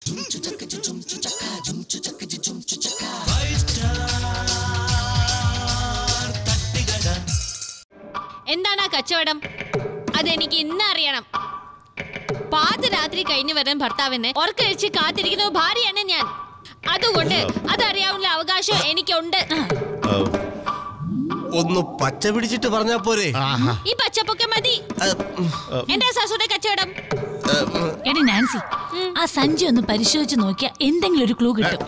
എന്താണ് ആ കച്ചവടം അതെനിക്ക് ഇന്ന് അറിയണം പാതിരാത്രി കഴിഞ്ഞു വരുന്ന ഭർത്താവിന് ഉറക്കഴിച്ച് കാത്തിരിക്കുന്ന ഭാര്യയാണ് ഞാൻ അതുകൊണ്ട് അതറിയാവുന്ന അവകാശം എനിക്കുണ്ട് ഒന്ന് പച്ച പിടിച്ചിട്ട് പറഞ്ഞാ പോരെ ഈ പച്ചപ്പൊക്കെ മതി എന്റെ സസുടെ കച്ചവടം എടി നാൻസി ആ സഞ്ചി ഒന്ന് പരിശോധിച്ച് നോക്കിയാ എന്തെങ്കിലും ഒരു ക്ലൂ കിട്ടും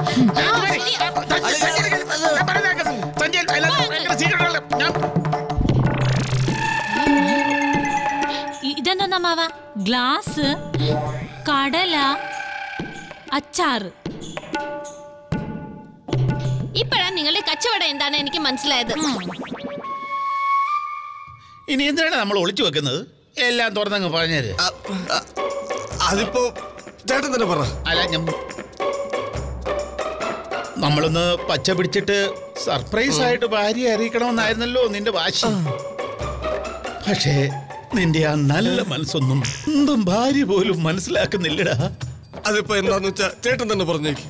ഇ- ഇതെന്താ മാവ ഗ്ലാസ് കടല അച്ചാറ് ഇപ്പോഴാണ് നിങ്ങളുടെ കച്ചവടം എന്താണ് എനിക്ക് മനസ്സിലായത് ഇനി എന്തിനാണ് നമ്മൾ ഒളിച്ചു വെക്കുന്നത് എല്ലാം തുറന്നങ്ങ് പറഞ്ഞേര് അ, അ, അതിപ്പോ ചേട്ടൻ തന്നെ പറ അല്ല ഞാൻ നമ്മളൊന്ന് പച്ച പിടിച്ചിട്ട് സർപ്രൈസ് ആയിട്ട് ഭാര്യ അറിയിക്കണമെന്നായിരുന്നല്ലോ നിന്റെ വാശി പക്ഷേ നിന്റെ ആ നല്ല മനസ്സൊന്നും എന്തും ഭാര്യ പോലും മനസ്സിലാക്കുന്നില്ലടാ അതിപ്പോ എന്താന്ന് വെച്ചാ ചേട്ടൻ തന്നെ പറഞ്ഞേക്ക്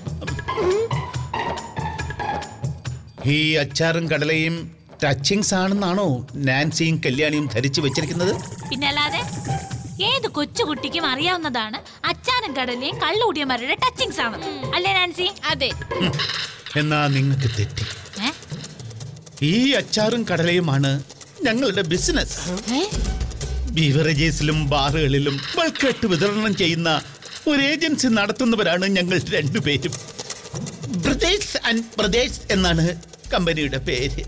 ഈ അച്ചാറും കടലയും ടച്ചിങ്സ് ആണെന്നാണോ നാൻസിയും കല്യാണിയും ധരിച്ചു വെച്ചിരിക്കുന്നത് പിന്നല്ലാതെ ഏത് കൊച്ചുകുട്ടിക്കും അറിയാവുന്നതാണ് അച്ചാനും കടലയും കള്ളുകൂടിയമാരുടെ ടച്ചിങ്സ് ആണ് അല്ലേ നാൻസി അതെ എന്നാ നിങ്ങൾക്ക് തെറ്റി ഏ? ഈ അച്ചാറും കടലയുമാണ് ഞങ്ങളുടെ ബിസിനസ് ഏ? ബീവറേജസിലും ബാറുകളിലും ബൾക്കായിട്ട് വിതരണം ചെയ്യുന്ന ഒരു ഏജൻസി നടത്തുന്നവരാണ് ഞങ്ങൾ രണ്ടുപേരും ബ്രദേഴ്സ് ആൻഡ് ബ്രദേഴ്സ് എന്നാണ് കമ്പനിയുടെ പേര്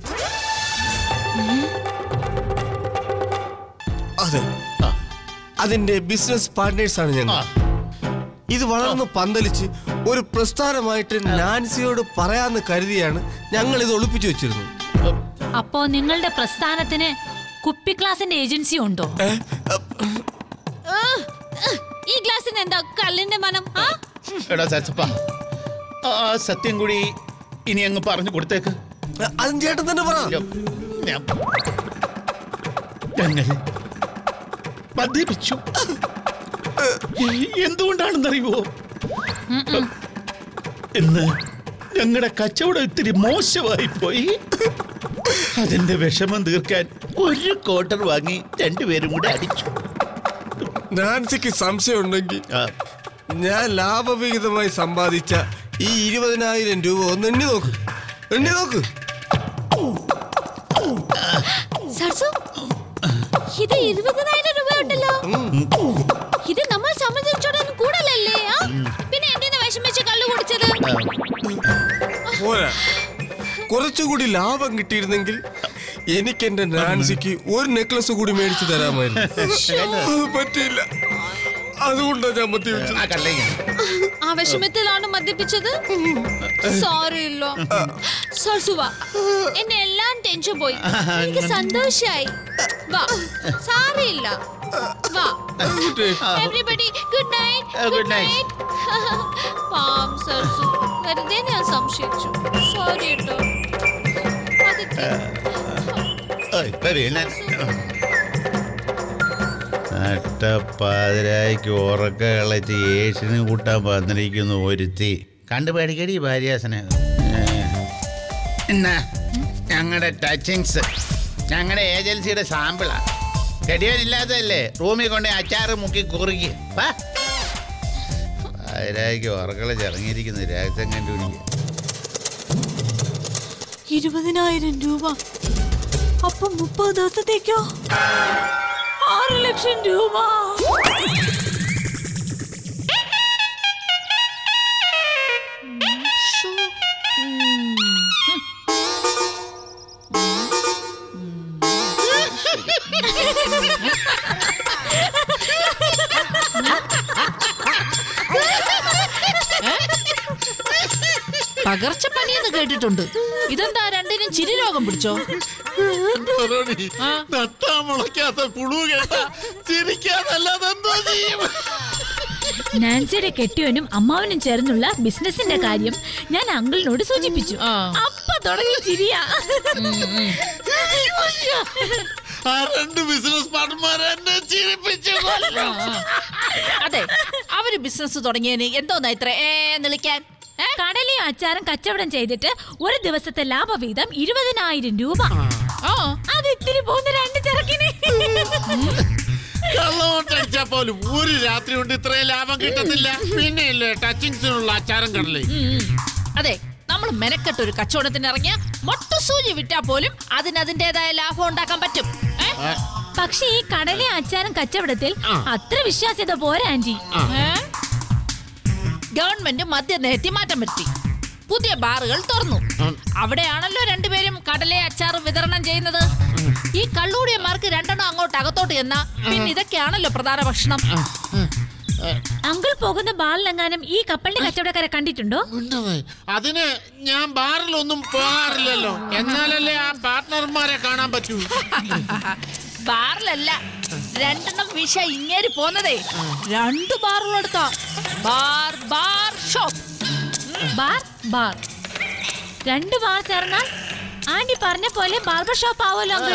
അതെ ആ, അതിന്റെ ബിസിനസ് പാർട്ട്നേഴ്സ് ആണ് ഞങ്ങൾ ആ, ഇത് വളർന്ന് പന്തലിച്ച് ഒരു പ്രസ്ഥാനമായിട്ട് നാൻസിയോട് പറയാന്ന് കരുതിയാണ് ഞങ്ങൾ ഇത് ഒളിപ്പിച്ചു വെച്ചിരുന്നത് അപ്പോ നിങ്ങളുടെ പ്രസ്ഥാനത്തിന് കുപ്പി ക്ലാസിന്റെ ഏജൻസി ഉണ്ടോ ഏ? ആ, ഈ ഗ്ലാസ്സിന് എന്താ കല്ലിന്റെ മനം ആ എടാ സച്ചപ്പ ആ സത്യം കൂടി ഇനി അങ്ങ് പറഞ്ഞു കൊടുത്തേക്ക് അതും ചേട്ടൻ തന്നെ പറ ഞാൻ ഞങ്ങൾ മദ്യപിച്ചു എന്തുകൊണ്ടാണെന്നറിയുമോ ഇന്ന് ഞങ്ങളുടെ കച്ചവടം ഇത്തിരി മോശമായി പോയി അതിന്റെ വിഷമം തീർക്കാൻ ഒരു ക്വാർട്ടർ വാങ്ങി രണ്ടുപേരും കൂടെ അടിച്ചു നാൻസിക്ക് സംശയം ഉണ്ടെങ്കിൽ ആ, ഞാൻ ലാഭവിഹിതമായി സമ്പാദിച്ച ഈ ഇരുപതിനായിരം രൂപ ഒന്ന് എണ്ണി നോക്ക് എണ്ണി നോക്ക് സർസു ഇത് ഇരുപതിനായിരം രൂപ ഉണ്ടല്ലോ ഇത് നമ്മൾ സംബന്ധിച്ചോടൊന്നും കൂടലല്ലേ ആ പിന്നെ എന്തിനാ വിഷമിച്ച് കള്ളു കുടിച്ചത് പോരാ കുറച്ചുകൂടി ലാഭം കിട്ടിയിരുന്നെങ്കിൽ എനിക്ക് എന്റെ നാൻസിക്ക് ഒരു നെക്ലസ് കൂടി മേടിച്ചു തരാമായിരുന്നു അത് പറ്റിയില്ല അതുകൊണ്ടാണ് ഞാൻ മദ്യപിച്ചത് ആ കള്ളേങ്ങ ആ വിഷമത്തിലാണ് മദ്യപിച്ചത് സോറി ഇല്ലോ സർസുവ എന്നെ എല്ലാം ടെൻഷൻ പോയി എനിക്ക് സന്തോഷായി വാ സാരിയില്ല വാ everybody good night Uh, good night. പാം സർസു വെറുതെ ഞാൻ സംശയിച്ചു സോറി കേട്ടോ പതുക്കെ. ആ, ഇപ്പൊ വീണ നട്ടപ്പാതിരായ്ക്ക് ഉറക്ക കളച്ച് ഏഷ്യന് കൂട്ടാൻ വന്നിരിക്കുന്നു ഒരുത്തി കണ്ടു പേടിക്കടി ഭാര്യാസനെ എന്നാ ഞങ്ങളുടെ ടച്ചിങ്സ് ഞങ്ങളുടെ ഏജൻസിയുടെ സാമ്പിളാ കടിയനില്ലാത്തതല്ലേ റൂമിൽ കൊണ്ട് അച്ചാറ് മുക്കി കുറുക്കി പാതിരായ്ക്ക് ഉറക്കളച്ച് ഇറങ്ങിയിരിക്കുന്നു രഹസ്യം കണ്ടുപിടിക്കുക ഇരുപതിനായിരം രൂപ അപ്പൊ മുപ്പത് ദിവസത്തേക്കോ ആറ് ലക്ഷം രൂപ ശ്ശോ. ഉം. പകർച്ചപ്പനിയെന്ന് കേട്ടിട്ടുണ്ട് ഇതെന്താ രണ്ടിനും ചിരി രോഗം പിടിച്ചോ നട്ടാ മുളയ്ക്കാത്ത പുഴു കേട്ട ചിരിക്കാതല്ലാതെ എന്തോ ചെയ്യും നാൻസിയുടെ കെട്ടിയവനും അമ്മാവനും ചേർന്നുള്ള ബിസിനസിന്റെ കാര്യം ഞാൻ അങ്കിളിനോട് സൂചിപ്പിച്ചു ആ. അപ്പൊ തുടങ്ങി ചിരിയാ ആ രണ്ട് ബിസിനസ് പാർട്ട്ണർമാരെ എന്നെ ചിരിപ്പിച്ചു കൊല്ലും. അതെ അവര് ബിസിനസ് തുടങ്ങിയതിന് എന്തോന്നാ ഇത്ര ഏ നിളിക്കാൻ ഏ? കടലയും അച്ചാറും കച്ചവടം ചെയ്തിട്ട് ഒരു ദിവസത്തെ ലാഭവീതം ഇരുപതിനായിരം രൂപ ആ അത് ഇത്തിരി പോകുന്ന രണ്ട് ചെറുക്കിന് കള്ളവോട്ടടിച്ചാ പോലും ഒരു രാത്രി കൊണ്ട് ഇത്രയും ലാഭം കിട്ടത്തില്ല പിന്നെയല്ലേ ടച്ചിങ്സിനുള്ള അച്ചാരം കടലേ ഉം. അതെ നമ്മൾ മെനക്കെട്ട് ഒരു കച്ചവടത്തിന് ഇറങ്ങിയ മൊട്ടസൂചി വിറ്റാ പോലും അതിന് അതിന്റേതായ ലാഭം ഉണ്ടാക്കാൻ പറ്റും ഏ? പക്ഷേ ഈ കടലയും അച്ചാറും കച്ചവടത്തിൽ ആ. അത്ര വിശ്വാസ്യത പോരാ ആന്റി ഏ? ഗവൺമെന്റ് മദ്യനയത്തി മാറ്റം വരുത്തി പുതിയ ബാറുകൾ തുറന്നു അവിടെയാണല്ലോ രണ്ടുപേരും കടലെ അച്ചാർ വിതരണം ചെയ്യുന്നത് ഈ കള്ളൂടിയന്മാർക്ക് രണ്ടെണ്ണം അങ്ങോട്ട് അകത്തോട്ട് ചെന്നാ പിന്നെ ഇതൊക്കെയാണല്ലോ പ്രധാന ഭക്ഷണം അങ്കിൾ പോകുന്ന ബാളിലെങ്ങാനും ഈ കപ്പലിന്റെ കച്ചവടക്കാരെ കണ്ടിട്ടുണ്ടോ ഉണ്ടത്. അതിന് ഞാൻ ബാറിലൊന്നും പോകാറില്ലല്ലോ എന്നാലല്ലേ ആ പാർട്ട്ണർമാരെ കാണാൻ പറ്റൂ ബാറിലല്ല രണ്ടെണ്ണം വിഷ ഇങ്ങേര് പോന്നതേ രണ്ട് ബാറുകളെടുത്താ bar bar shop bar bar രണ്ട് ബാർ ചേർന്നാൽ ആന്റി പറഞ്ഞ പോലെ ബാർബർ ഷോപ്പ് ആവുമല്ലോ അങ്കിൾ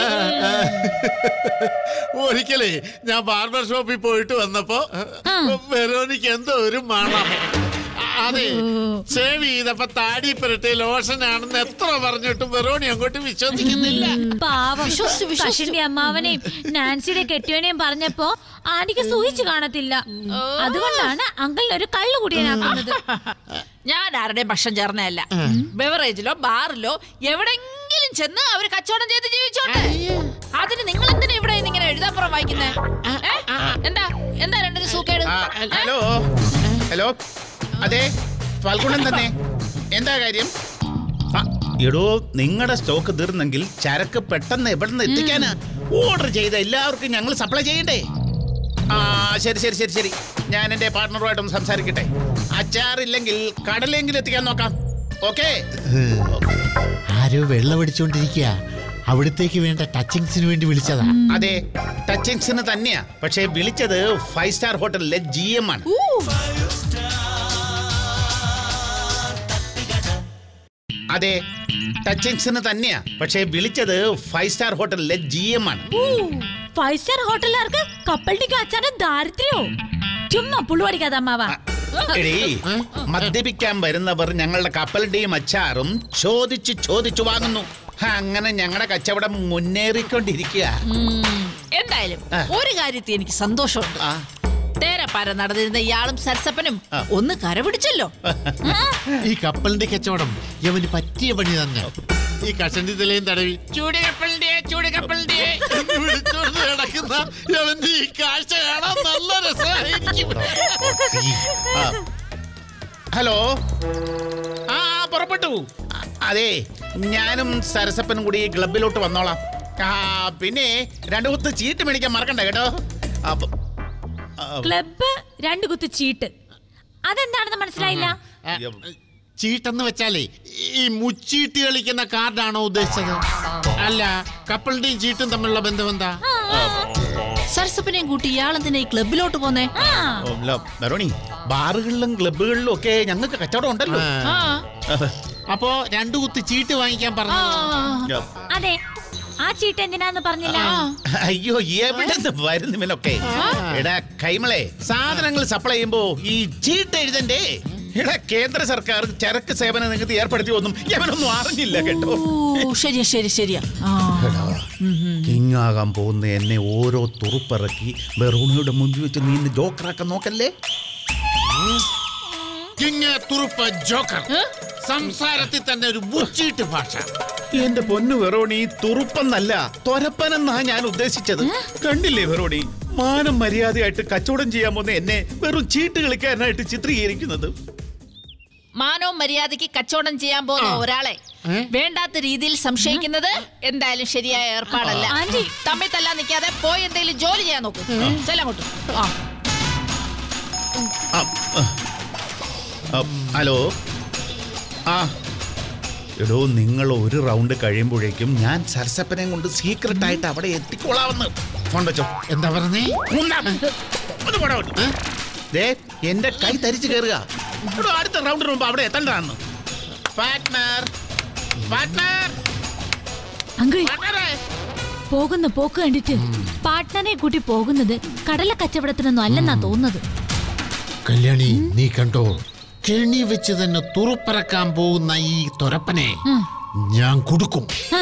ഒരിക്കലേ ഞാൻ ബാർബർ ഷോപ്പിൽ പോയിട്ട് വന്നപ്പോ വെറോനിക്ക് എന്തോ ഒരു മണം അ- അതെ സേവ് ചെയ്തപ്പോ താടി പുരട്ടെ ലോഷനാണെന്ന് എത്ര പറഞ്ഞിട്ടും വെറോണി അങ്ങോട്ട് വിശ്വസിക്കുന്നില്ല പാവം വിശ്വസിച്ചു, വിശ്വസിച്ചു. കഷിന്റെ അമ്മാവനെയും നാൻസിയുടെ കെട്ടിയവനെയും പറഞ്ഞപ്പോ ആന്റിക്ക് സൂഹിച്ചു കാണത്തില്ല അതുകൊണ്ടാണ് അങ്കിളിന് ഒരു കള്ളു കുടിയനാക്കുന്നത് ഞാൻ ആരുടെയും പക്ഷം ചേർന്നതല്ല ബെവറേജിലോ ബാറിലോ എവിടെങ്കിലും ചെന്ന് അവര് കച്ചവടം ചെയ്ത് ജീവിച്ചോട്ടെ അതിന് നിങ്ങൾ എന്തിനാ ഇവിടെ ഇങ്ങനെ എഴുതാപ്പുറം വായിക്കുന്നേ എന്താ എന്താ രണ്ടിന് സൂക്കേട് ആ, ഹലോ ഹലോ അതെ ഫൽഗുണൻ തന്നെ എന്താ കാര്യം ആ, എടോ നിങ്ങളുടെ സ്റ്റോക്ക് തീർന്നെങ്കിൽ ചരക്ക് പെട്ടെന്ന് എവിടെ നിന്ന് എത്തിക്കാനാ ഓർഡർ ചെയ്ത എല്ലാവർക്കും ഞങ്ങൾ സപ്ലൈ ചെയ്യണ്ടേ ആ ശരി ശരി ശരി ശരി ഞാൻ എൻ്റെ പാർട്ട്ണറുമായിട്ടൊന്ന് സംസാരിക്കട്ടെ അച്ചാറില്ലെങ്കിൽ കടലെങ്കിലും എത്തിക്കാൻ നോക്കാം ഓക്കെ ആരോ വെള്ളമടിച്ചോണ്ടിരിക്കുക അവിടത്തേക്ക് വേണ്ട ടച്ചിങ്സിന് വേണ്ടി വിളിച്ചതാ അതെ ടച്ചിങ്സിന് തന്നെയാ പക്ഷേ വിളിച്ചത് ഫൈവ് സ്റ്റാർ ഹോട്ടലിലെ ജി എം ആണ് അതെ ടച്ചിങ്സിന് തന്നെയാ പക്ഷേ വിളിച്ചത് ഫൈവ് സ്റ്റാർ ഹോട്ടലിലെ ജി എം ആണ് ഫൈവ് സ്റ്റാർ ഹോട്ടലുകാർക്ക് കപ്പലിന്റെ അച്ചാറ് ദാരിദ്ര്യോ ചുമ്മാ പുളുവടിക്കാതെ അമ്മാവ എടീ മദ്യപിക്കാൻ വരുന്നവർ ഞങ്ങളുടെ കപ്പലിന്റെയും അച്ചാറും ചോദിച്ചു ചോദിച്ചു വാങ്ങുന്നു അങ്ങനെ ഞങ്ങളുടെ കച്ചവടം മുന്നേറിക്കൊണ്ടിരിക്കുക ഉം, എന്തായാലും ആ. ഒരു കാര്യത്തിൽ എനിക്ക് സന്തോഷമുണ്ട് ആ, തേരപ്പാര നടന്നിരുന്ന ഇയാളും സരസപ്പനും ആ. ഒന്ന് കരപിടിച്ചല്ലോ ഈ കപ്പലിന്റെ കച്ചവടം യവന് പറ്റിയ പണി തന്നെ ഈ കഷണ്ടി തലയും തടവി ചൂട് കപ്പലിന്റെ ചൂട് കപ്പലിന്റെ എന്ന് വിളിച്ചോണ്ട് നടക്കുന്ന അവന്റെ ഈ കാഴ്ച കാണാൻ നല്ല രസമായിരിക്കും ആ. ഹലോ ആ ആ, പുറപ്പെട്ടു ആ, അതെ ഞാനും സരസപ്പനും കൂടി ക്ലബിലോട്ട് വന്നോളാം ആ പിന്നെ രണ്ടു കുത്ത് ചീട്ട് മേടിക്കാൻ മറക്കണ്ട കേട്ടോ അപ്പൊ ആ, ക്ലബ്ബ് രണ്ട് കുത്ത് ചീട്ട് അതെന്താണെന്ന് മനസ്സിലായില്ല ചീട്ടെന്ന് വെച്ചാലേ ഈ മുച്ചീട്ട് കളിക്കുന്ന കാർഡാണോ ഉദ്ദേശിച്ചത് അല്ല കപ്പലിന്റെയും ചീട്ടും തമ്മിലുള്ള ബന്ധം എന്താ സരസപ്പനെയും കൂട്ടി ഇയാളെന്തിനാ ഈ ക്ലബിലോട്ട് പോന്നേ ആ ഓ, ല, വെറോണി ബാറുകളിലും ക്ലബുകളിലും ഒക്കെ ഞങ്ങൾക്ക് കച്ചവടം ഉണ്ടല്ലോ ആ അപ്പോ രണ്ടു കുത്തി ചീട്ട് വാങ്ങിക്കാൻ ആ, പറഞ്ഞു അതെ ആ ചീട്ട് എന്തിനാന്ന് പറഞ്ഞില്ല ആ. അയ്യോ എവിടെ നിന്ന് വരുന്നു ഇവനൊക്കെ എടാ കൈമളെ സാധനങ്ങൾ സപ്ലൈ ചെയ്യുമ്പോ ഈ ചീട്ട് എഴുതണ്ടേ എടാ കേന്ദ്ര സർക്കാർ ചരക്ക് സേവന നികുതി ഏർപ്പെടുത്തി ഒന്നും ഇവനൊന്നും അറിഞ്ഞില്ല കേട്ടോ ഓ ശരിയാ ശരി ശരിയാ ആ. കിങ് ആകാൻ പോകുന്ന എന്നെ ഓരോ തുറുപ്പിറക്കി വെറോണിയുടെ മുമ്പിൽ വെച്ച് നീ എന്നെ ജോക്കറാക്കാൻ നോക്കല്ലേ കിങ് തുറുപ്പ് ജോക്കർ ഏ? സംസാരത്തിൽ തന്നെ ഒരു മുച്ചീട്ട് ഭാഷ എന്റെ പൊന്നു വെറോണി തുറുപ്പെന്നല്ല തൊരപ്പനെന്നാ ഞാൻ ഉദ്ദേശിച്ചത് കണ്ടില്ലേ വെറോണി മാനം മര്യാദയായിട്ട് കച്ചവടം ചെയ്യാൻ പോകുന്ന എന്നെ വെറും ചീട്ട് കളിക്കാനായിട്ട് ചിത്രീകരിക്കുന്നത് മാനവും മര്യാദയ്ക്ക് കച്ചവടം ചെയ്യാൻ പോകുന്ന ഒരാളെ വേണ്ടാത്ത രീതിയിൽ സംശയിക്കുന്നത് എന്തായാലും ശരിയായ ഏർപ്പാടല്ല ആന്റി. തമ്മിൽ തല്ലാൻ നിൽക്കാതെ പോയി എന്തെങ്കിലും ജോലി ചെയ്യാൻ നോക്കൂ ചെല്ലങ്ങോട്ട് ആ ആ, ആ. ആ, ഹലോ ആ എടോ നിങ്ങൾ ഒരു റൗണ്ട് കഴിയുമ്പോഴേക്കും ഞാൻ സരസപ്പനെയും കൊണ്ട് സീക്രട്ട് ആയിട്ട് അവിടെ എത്തിക്കോളാമെന്ന് ഫോൺ വെച്ചോ എന്താ പറഞ്ഞേ മൂന്നാം. ഒന്ന് പോടാ അവിടുന്ന്. ദേ എന്റെ കൈ തരിച്ചു കയറുക എടോ, അടുത്ത റൗണ്ടിന് മുമ്പ് അവിടെ എത്തണ്ടാന്ന് പാർട്ട്ണർ പാർട്ട്ണർ അങ്കിൾ പാർട്ട്ണറെ പോകുന്ന പോക്ക് കണ്ടിട്ട് പാർട്ട്ണറെ കൂട്ടി പോകുന്നത് കടല കച്ചവടത്തിനൊന്നും അല്ലെന്നാ തോന്നുന്നത് കല്യാണി നീ കണ്ടോ കെണി വെച്ച് തന്നെ തുറപ്പിറക്കാൻ പോകുന്ന ഈ തുരപ്പനെ ഉം. ഞാൻ കൊടുക്കും ആ,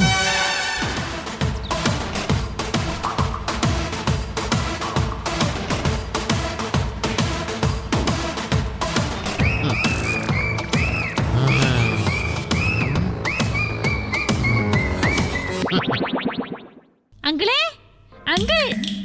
അങ്കിളേ അങ്കിൾ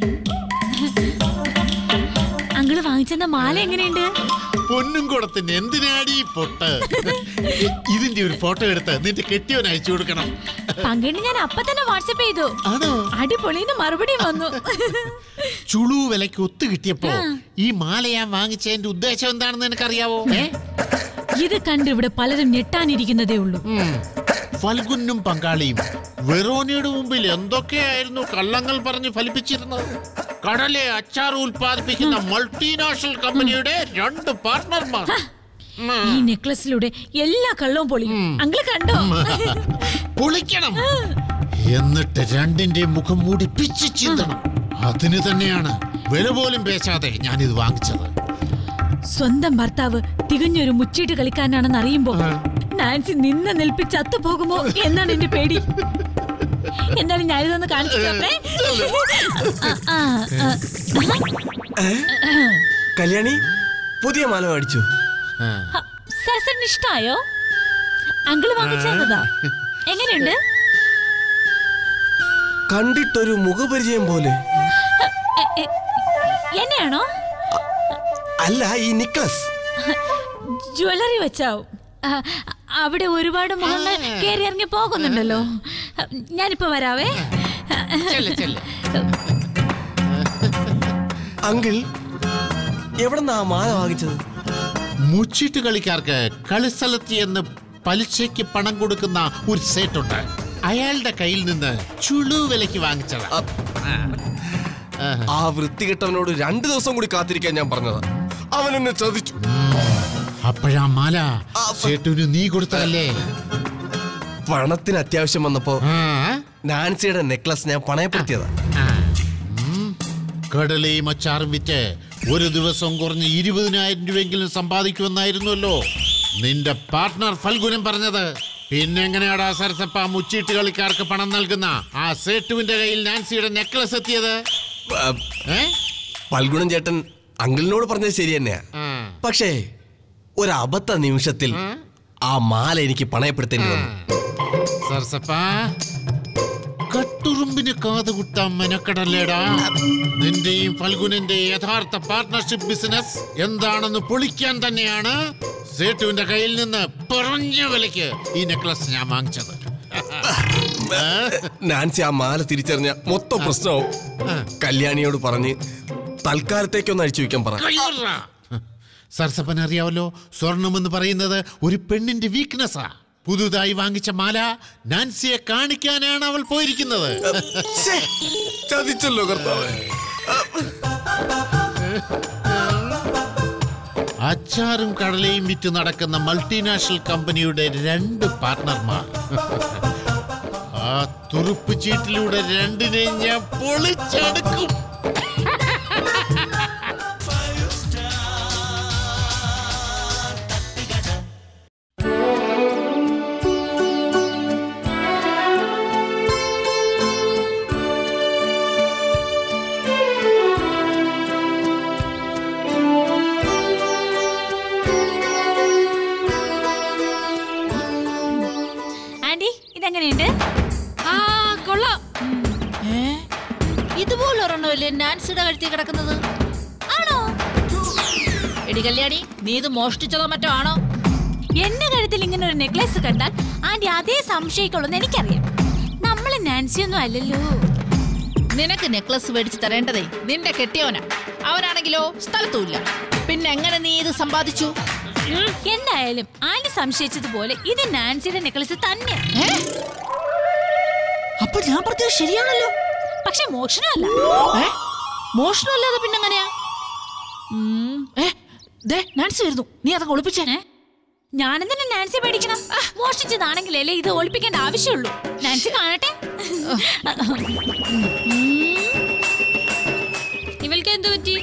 അങ്കിള് വാങ്ങിച്ചെന്ന മാല എങ്ങനെയുണ്ട് പൊന്നും കുടത്തിന് എന്തിനാടി ഈ പൊട്ട് ഇതിന്റെ ഒരു ഫോട്ടോ എടുത്ത് നിന്റെ കെട്ടിയവൻ അയച്ചു കൊടുക്കണം പങ്കിട്ട് ഞാൻ അപ്പൊ തന്നെ വാട്സപ്പ് ചെയ്തു ആണോ അടിപൊളിന്ന് മറുപടി വന്നു ചുളു വിലക്ക് ഒത്തു കിട്ടിയപ്പോ ആ. ഈ മാല ഞാൻ വാങ്ങിച്ചതിന്റെ ഉദ്ദേശം എന്താണെന്ന് നിനക്കറിയാവോ ഏ? ഇത് കണ്ട് ഇവിടെ പലരും ഞെട്ടാനിരിക്കുന്നതേ ഉള്ളൂ ഉം. ഫൽഗുനും പങ്കാളിയും വെറോനയുടെ മുമ്പിൽ എന്തൊക്കെയായിരുന്നു കള്ളങ്ങൾ പറഞ്ഞ് ഫലിപ്പിച്ചിരുന്നത് കടലെ അച്ചാർ ഉൽപ്പാദിപ്പിക്കുന്ന മൾട്ടിനാഷണൽ കമ്പനിയുടെ രണ്ട് പാർട്ട്ണർമാർ ഈ നെക്ലസിലൂടെ എല്ലാ കള്ളവും പൊളിയും അങ്കിള് കണ്ടോ പൊളിക്കണം എന്നിട്ട് രണ്ടിന്റെ മുഖം മൂടി പിച്ചു ചിന്തണം അതിന് തന്നെയാണ് വില പോലും പേശാതെ ഞാനിത് വാങ്ങിച്ചത് സ്വന്തം ഭർത്താവ് തികഞ്ഞൊരു മുച്ചീട്ട് കളിക്കാരനാണെന്ന് അറിയുമ്പോ നാൻസി നിന്ന് നിൽപ്പി ചത്തുപോകുമോ എന്നാണ് എന്റെ പേടി എന്നാലും ഞാനിതൊന്ന് കാണിച്ചു തരട്ടെ? ആ, ആ, ആ. കല്യാണി പുതിയ മാല മേടിച്ചു ഹ, സരസന് ഇഷ്ടായോ അങ്കിള് വാങ്ങിച്ചതാ എങ്ങനെയുണ്ട് കണ്ടിട്ടൊരു മുഖപരിചയം പോലെ എ, എ, എന്നെയാണോ അല്ല ഈ നിക്ലസ് ജ്വല്ലറി വെച്ചാവും ആ, അവിടെ ഒരുപാട് മുഖങ്ങൾ കയറി ഇറങ്ങി പോകുന്നുണ്ടല്ലോ ഞാനിപ്പോ വരാവേ അങ്കിൾ എവിടെന്നാ ആ മാല വാങ്ങിച്ചത് മുച്ചിട്ട് കളിക്കാർക്ക് കളിസ്ഥലത്ത് എന്ന് പലിശയ്ക്ക് പണം കൊടുക്കുന്ന ഒരു സേട്ടുണ്ട് അയാളുടെ കയ്യിൽ നിന്ന് ചുളു വിലക്ക് വാങ്ങിച്ചതാ ആ വൃത്തികെട്ടവനോട് രണ്ടു ദിവസം കൂടി കാത്തിരിക്കാൻ ഞാൻ പറഞ്ഞതാ അവൻ എന്നെ ചതിച്ചു അപ്പോഴാ മാല സേട്ടുവിന് നീ കൊടുത്തതല്ലേ പണത്തിന് അത്യാവശ്യം വന്നപ്പോ ആ? നാൻസിയുടെ നെക്ലസ് ഞാൻ പണയപ്പെടുത്തിയതാ ആ. ഉം. കടലയും അച്ചാറും വിറ്റ് ഒരു ദിവസം കുറഞ്ഞ് ഇരുപതിനായിരം രൂപയെങ്കിലും സമ്പാദിക്കുമെന്നായിരുന്നല്ലോ നിന്റെ പാർട്ട്ണർ ഫൽഗുനം പറഞ്ഞത് പിന്നെ എങ്ങനെയാടാ സരസപ്പ മുച്ചീട്ട് കളിക്കാർക്ക് പണം നൽകുന്ന ആ സേട്ടുവിന്റെ കയ്യിൽ നാൻസിയുടെ നെക്ലസ് എത്തിയത് ആ, ഏ പൽഗുണൻ ചേട്ടൻ അങ്കിളിനോട് പറഞ്ഞത് ശരി തന്നെയാ ആ. പക്ഷേ ഒരു അബദ്ധ നിമിഷത്തിൽ ആ മാല എനിക്ക് പണയപ്പെടുത്തേണ്ടി വന്നു സരസപ്പ കട്ടുറുമ്പിന് കാതുകുത്താൻ മെനക്കടല്ലേടാ നിന്റെയും ഫൽഗുനിന്റെ യഥാർത്ഥ പാർട്ട്ണർഷിപ്പ് ബിസിനസ് എന്താണെന്ന് പൊളിക്കാൻ തന്നെയാണ് സേട്ടുവിന്റെ കയ്യിൽ നിന്ന് പറഞ്ഞ വിലക്ക് ഈ നെക്ലസ് ഞാൻ വാങ്ങിച്ചത് നാൻസി ആ മാല തിരിച്ചറിഞ്ഞ മൊത്തം പ്രശ്നവും കല്യാണിയോട് പറഞ്ഞ് തൽക്കാലത്തേക്കൊന്ന് അഴിച്ചു വെക്കാൻ പറ കൈവിടറാ. സരസപ്പൻ അറിയാവല്ലോ സ്വർണം എന്ന് പറയുന്നത് ഒരു പെണ്ണിന്റെ വീക്ക്നെസ്സാ പുതുതായി വാങ്ങിച്ച മാല നാൻസിയെ കാണിക്കാനാണ് അവൾ പോയിരിക്കുന്നത് ശ്ശേ, ചതിച്ചല്ലോ കർത്താവേ അച്ചാറും കടലയും വിറ്റ് നടക്കുന്ന മൾട്ടിനാഷണൽ കമ്പനിയുടെ രണ്ട് പാർട്ട്ണർമാർ ആ തുറുപ്പ് ചീട്ടിലൂടെ രണ്ടിനെയും ഞാൻ പൊളിച്ചെടുക്കും ആന്റി ഇതെങ്ങനെയുണ്ട് ആ കൊള്ളാം ഏ ഇതുപോലെ ഒരെണ്ണമല്ലേ നാൻസിയുടെ കഴുത്തി കിടക്കുന്നത് ആണോ എടി കല്യാണി നീ ഇത് മോഷ്ടിച്ചതോ മറ്റോ ആണോ എന്റെ കഴുത്തിൽ ഇങ്ങനെ ഒരു നെക്ലേസ് കണ്ടാൽ ആന്റി അതേ സംശയിക്കുള്ളൂ എനിക്കറിയാം നമ്മള് നാൻസി ഒന്നും അല്ലല്ലോ നിനക്ക് നെക്ലസ് മേടിച്ച് തരേണ്ടതേ നിന്റെ കെട്ടിയവനാ അവനാണെങ്കിലോ സ്ഥലത്തുമില്ല പിന്നെ എങ്ങനെ നീ ഇത് സമ്പാദിച്ചു ഉം, എന്തായാലും ആന്റി സംശയിച്ചതുപോലെ ഇത് നാൻസിയുടെ നെക്ലേസ് തന്നെ ഏ? അപ്പൊ ഞാൻ പറഞ്ഞത് ശരിയാണല്ലോ പക്ഷെ മോഷണമല്ല ഏ? മോഷണമല്ലാതെ പിന്നെങ്ങനെയാ ഉം, ഏ, ദേ, നാൻസി വരുന്നു നീ അതൊക്കെ ഒളിപ്പിച്ചേ ഏ? ഞാനെന്തിനാ നാൻസി പേടിക്കണം മോഷ്ടിച്ചതാണെങ്കിലല്ലേ ഇത് ഒളിപ്പിക്കേണ്ട ആവശ്യമുള്ളൂ നാൻസി കാണട്ടെ ഇവൾക്ക് എന്ത് പറ്റി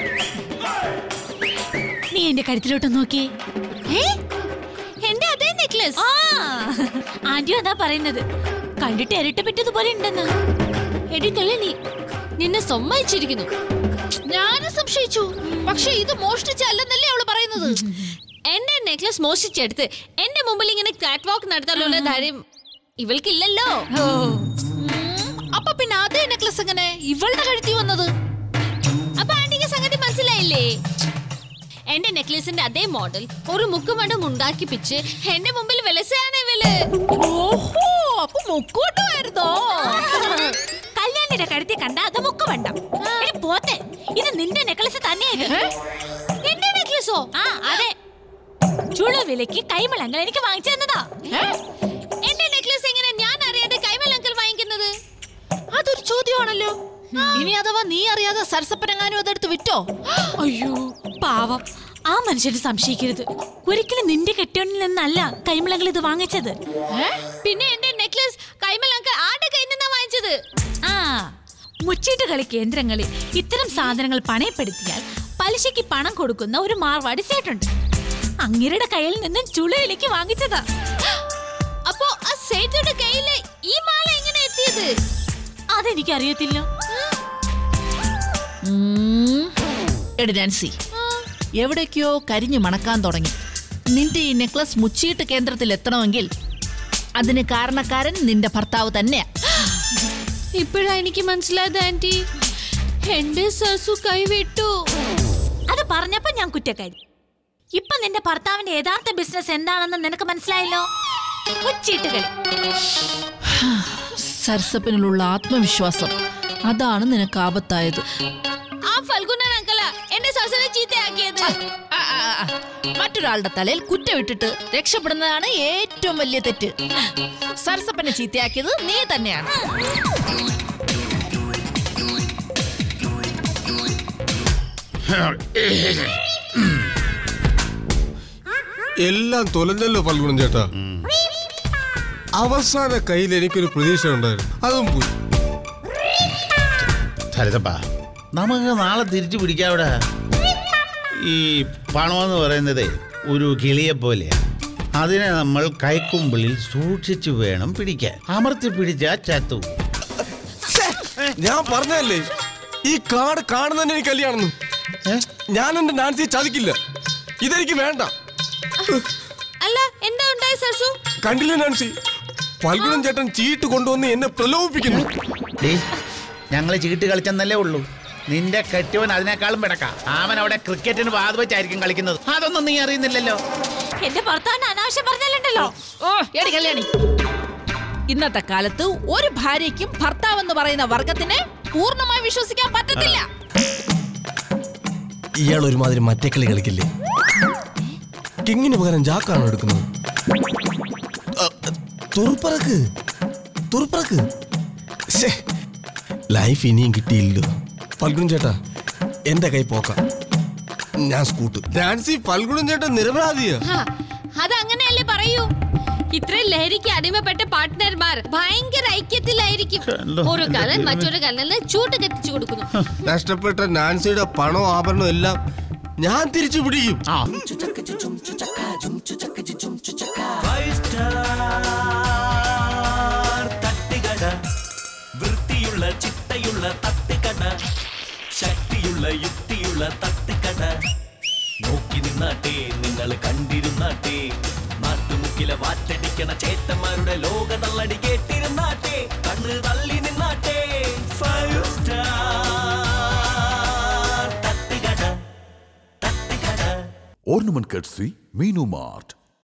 നീ എന്റെ കഴുത്തിലോട്ട് നോക്കിയേ ഏ? എന്റെ അതേ നെക്ലസ് ആ ആന്റി അതാ പറയുന്നത് കണ്ടിട്ട് ഇരട്ടപ്പെട്ടതുപോലെ ഉണ്ടെന്ന് എടി കല്യാണി നിന്നെ സമ്മതിച്ചിരിക്കുന്നു ഞാനും സംശയിച്ചു പക്ഷെ ഇത് മോഷ്ടിച്ചല്ലെന്നല്ലേ അവള് പറയുന്നത് എന്റെ നെക്ലസ് മോഷ്ടിച്ചെടുത്ത് എന്റെ മുമ്പിൽ ഇങ്ങനെ കാറ്റ് വാക്ക് നടത്താനുള്ള ധൈര്യം ഇവൾക്കില്ലല്ലോ അപ്പൊ പിന്നെ അതേ നെക്ലസ് എങ്ങനെ ഇവളുടെ കഴുത്തി വന്നത് അപ്പൊ ആന്റിക്ക് സംഗതി മനസ്സിലായില്ലേ എന്റെ നെക്ലസിന്റെ അതേ മോഡൽ ഒരു മുക്കുമടം ഉണ്ടാക്കിപ്പിച്ച് എന്റെ മുമ്പിൽ വിലസാണ് ഇവള് ഓഹോ അപ്പൊ മുക്കോട്ടുമായിരുന്നോ കല്യാണിയുടെ കഴുത്തി കണ്ട അത് മുക്ക വേണ്ട എടി പോത്തെ ഇത് നിന്റെ നെക്ലസ് തന്നെയായിരുന്നു എന്റെ നെക്ലസോ ആ അതെ ചുള വിലക്ക് കൈമളങ്ങൾ എനിക്ക് വാങ്ങിച്ചു തന്നതാ എന്റെ നെക്ലസ് എങ്ങനെ ഞാൻ അറിയാതെ കൈമൽ അങ്കിൾ വാങ്ങിക്കുന്നത് അതൊരു ചോദ്യമാണല്ലോ ഇനി അഥവാ നീ അറിയാതെ സരസപ്പനെങ്ങാനും അതെടുത്ത് വിറ്റോ അയ്യോ പാവം ആ മനുഷ്യന് സംശയിക്കരുത് ഒരിക്കലും നിന്റെ കെട്ടിയോണിൽ നിന്നല്ല കൈമളങ്ങൾ ഇത് വാങ്ങിച്ചത് പിന്നെ എന്റെ നെക്ലസ് കൈമൽ അങ്കിൾ ആരുടെ കയ്യിൽ നിന്നാ വാങ്ങിച്ചത് ആ മുച്ചീട്ട് കളി കേന്ദ്രങ്ങളിൽ ഇത്തരം സാധനങ്ങൾ പണയപ്പെടുത്തിയാൽ പലിശയ്ക്ക് പണം കൊടുക്കുന്ന ഒരു മാർവാടി സേട്ടുണ്ട് അങ്ങേരുടെ കയ്യിൽ നിന്നും ചുളയിലേക്ക് വാങ്ങിച്ചതാ അപ്പോ ആ സേതുയുടെ കയ്യില് ഈ മാല എങ്ങനെ എത്തിയത് അതെനിക്കറിയത്തില്ല ഉം. എടി നാൻസി എവിടേക്കോ കരിഞ്ഞു മണക്കാൻ തുടങ്ങി നിന്റെ ഈ നെക്ലസ് മുച്ചീട്ട് കേന്ദ്രത്തിൽ എത്തണമെങ്കിൽ അതിന് കാരണക്കാരൻ നിന്റെ ഭർത്താവ് തന്നെയാ ഇപ്പോഴാ എനിക്ക് മനസ്സിലായത് ആന്റി എന്റെ സസു കൈവിട്ടു അത് പറഞ്ഞപ്പോ ഞാൻ കുറ്റക്കാരി ഇപ്പൊ നിന്റെ ഭർത്താവിന്റെ യഥാർത്ഥ ബിസിനസ് എന്താണെന്ന് നിനക്ക് മനസ്സിലായല്ലോ മുച്ചീട്ട് കളി സരസപ്പനിലുള്ള ആത്മവിശ്വാസം അതാണ് നിനക്ക് ആപത്തായത് ആ ഫൽഗുനൻ അങ്കല എന്റെ സസനെ ചീത്തയാക്കിയത് ആ, ആ, ആ. മറ്റൊരാളുടെ തലയിൽ കുറ്റമിട്ടിട്ട് രക്ഷപ്പെടുന്നതാണ് ഏറ്റവും വലിയ തെറ്റ് സരസപ്പനെ ചീത്തയാക്കിയത് നീ തന്നെയാണ് എല്ലാം തൊലഞ്ഞല്ലോ ഫൽഗുണം ചേട്ടാ അവസാന കയ്യിൽ എനിക്കൊരു പ്രതീക്ഷ ഉണ്ടായിരുന്നു അതും പോയി സരിതപ്പാ നമുക്ക് നാളെ തിരിച്ചു പിടിക്കാവിടെ ഈ പണമെന്ന് പറയുന്നത് ഒരു കിളിയെ പോലെയാ അതിനെ നമ്മൾ കൈക്കുമ്പിളിൽ സൂക്ഷിച്ചു വേണം പിടിക്കാൻ അമർത്തി പിടിച്ചാ ചത്തു ഞാൻ പറഞ്ഞതല്ലേ ഈ കാർഡ് കാണുന്നതന്നെ എനിക്ക് കല്യാണെന്ന് ഏ? ഞാൻ എന്റെ നാൻസിയെ ചതിക്കില്ല ഇതെനിക്ക് വേണ്ട അല്ല എന്താ ഉണ്ടായി സസു കണ്ടില്ല നാൻസി ഫൽഗുണം ചേട്ടൻ ചീട്ട് കൊണ്ടുവന്ന് എന്നെ പ്രലോഭിപ്പിക്കുന്നു ഡേയ്, ഞങ്ങള് ചീട്ട് കളിച്ചെന്നല്ലേ ഉള്ളൂ നിന്റെ കെട്ടിയവൻ അതിനേക്കാളും പിടക്ക അവൻ അവിടെ ക്രിക്കറ്റിന് വാത് വെച്ചായിരിക്കും കളിക്കുന്നത് അതൊന്നും നീ അറിയുന്നില്ലല്ലോ എന്റെ ഭർത്താവിന് അനാവശ്യം പറഞ്ഞാലുണ്ടല്ലോ ഓ എടി കല്യാണി ഇന്നത്തെ കാലത്ത് ഒരു ഭാര്യയ്ക്കും ഭർത്താവ് എന്ന് പറയുന്ന വർഗത്തിനെ പൂർണ്ണമായി വിശ്വസിക്കാൻ പറ്റത്തില്ല ഇയാൾ ഒരുമാതിരി മറ്റേ കളി കളിക്കില്ലേ കിങ്ങിന് പകരം ജാക്കാണോ എടുക്കുന്നത് അ, തുറുപ്പറക്ക് തുറുപ്പറക്ക് ശ്ശേ, ലൈഫ് ഇനിയും കിട്ടിയില്ലല്ലോ ഫൽഗുൺ ചേട്ടാ എന്റെ കൈ പോക്കാം ഞാൻ സ്കൂട്ട് നാൻസി ഫൽഗുണൻ ചേട്ടൻ നിരപരാധിയാ ഹാ, അതങ്ങനെയല്ലേ പറയൂ ഇത്രയും ലഹരിക്ക് അടിമപ്പെട്ട പാർട്ട്ണർമാർ ഭയങ്കര ഐക്യത്തിലായിരിക്കും കണ്ടോ? ഒരു കള്ളൻ മറ്റൊരു കള്ളന് ചൂട്ട് കത്തിച്ചു കൊടുക്കുന്നു നഷ്ടപ്പെട്ട നാൻസിയുടെ പണവും ആഭരണവും എല്ലാം ഞാൻ തിരിച്ചു പിടിക്കും ആ തട്ടുകട വൃത്തിയുള്ള ചിട്ടയുള്ള തട്ടുകട ശക്തിയുള്ള യുക്തിയുള്ള തട്ടുകട നോക്കി നിന്നാട്ടെ നിങ്ങൾ കണ്ടിരുന്നാട്ടെ നാട്ടുമുക്കിലെ വാറ്റടിക്കണ ചേട്ടന്മാരുടെ ലോക തള്ളടി കേട്ടിരുന്നാട്ടെ കണ്ണ് തള്ളി നിന്നാട്ടെ ഫൈവ് സ്റ്റാർ തട്ടുകട തട്ടുകട Ornament courtesy Menu Mart.